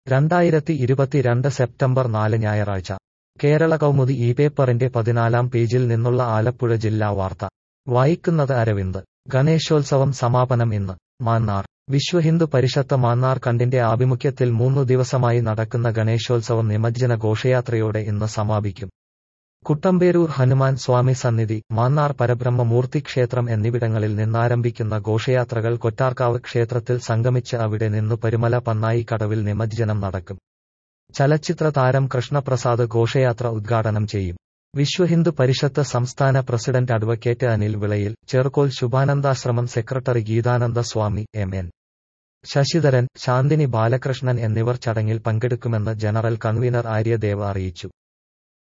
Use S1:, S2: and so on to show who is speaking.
S1: രണ്ടായിരത്തി ഇരുപത്തിരണ്ട് സെപ്റ്റംബർ നാല് ഞായറാഴ്ച കേരള കൗമുദി ഈ പേപ്പറിന്റെ പതിനാലാം പേജിൽ നിന്നുള്ള ആലപ്പുഴ ജില്ലാ വാർത്ത വായിക്കുന്നത് അരവിന്ദ് ഗണേശോത്സവം സമാപനം ഇന്ന് മാന്നാർ വിശ്വഹിന്ദു പരിഷത്ത് മാന്നാർ കണ്ടിന്റെ ആഭിമുഖ്യത്തിൽ മൂന്നു ദിവസമായി നടക്കുന്ന ഗണേശോത്സവം നിമജ്ജന ഘോഷയാത്രയോടെ ഇന്ന് സമാപിക്കും കുട്ടമ്പേരൂർ ഹനുമാൻ സ്വാമി സന്നിധി മാന്നാർ പരബ്രഹ്മമൂർത്തി ക്ഷേത്രം എന്നിവിടങ്ങളിൽ നിന്നാരംഭിക്കുന്ന ഘോഷയാത്രകൾ കൊറ്റാർക്കാവ് ക്ഷേത്രത്തിൽ സംഗമിച്ച് അവിടെ നിന്നു പരുമല പന്നായി കടവിൽ നിമജ്ജനം നടക്കും ചലച്ചിത്ര താരം കൃഷ്ണപ്രസാദ് ഘോഷയാത്ര ഉദ്ഘാടനം ചെയ്യും വിശ്വഹിന്ദു പരിഷത്ത് സംസ്ഥാന president advocate Anil Vilayil Cherukol Subhanandashramam secretary Geethananda Swami M N Sasidharan Santhini Balakrishnan എന്നിവർ ചടങ്ങിൽ പങ്കെടുക്കുമെന്ന് ജനറൽ കൺവീനർ ആര്യദേവ് അറിയിച്ചു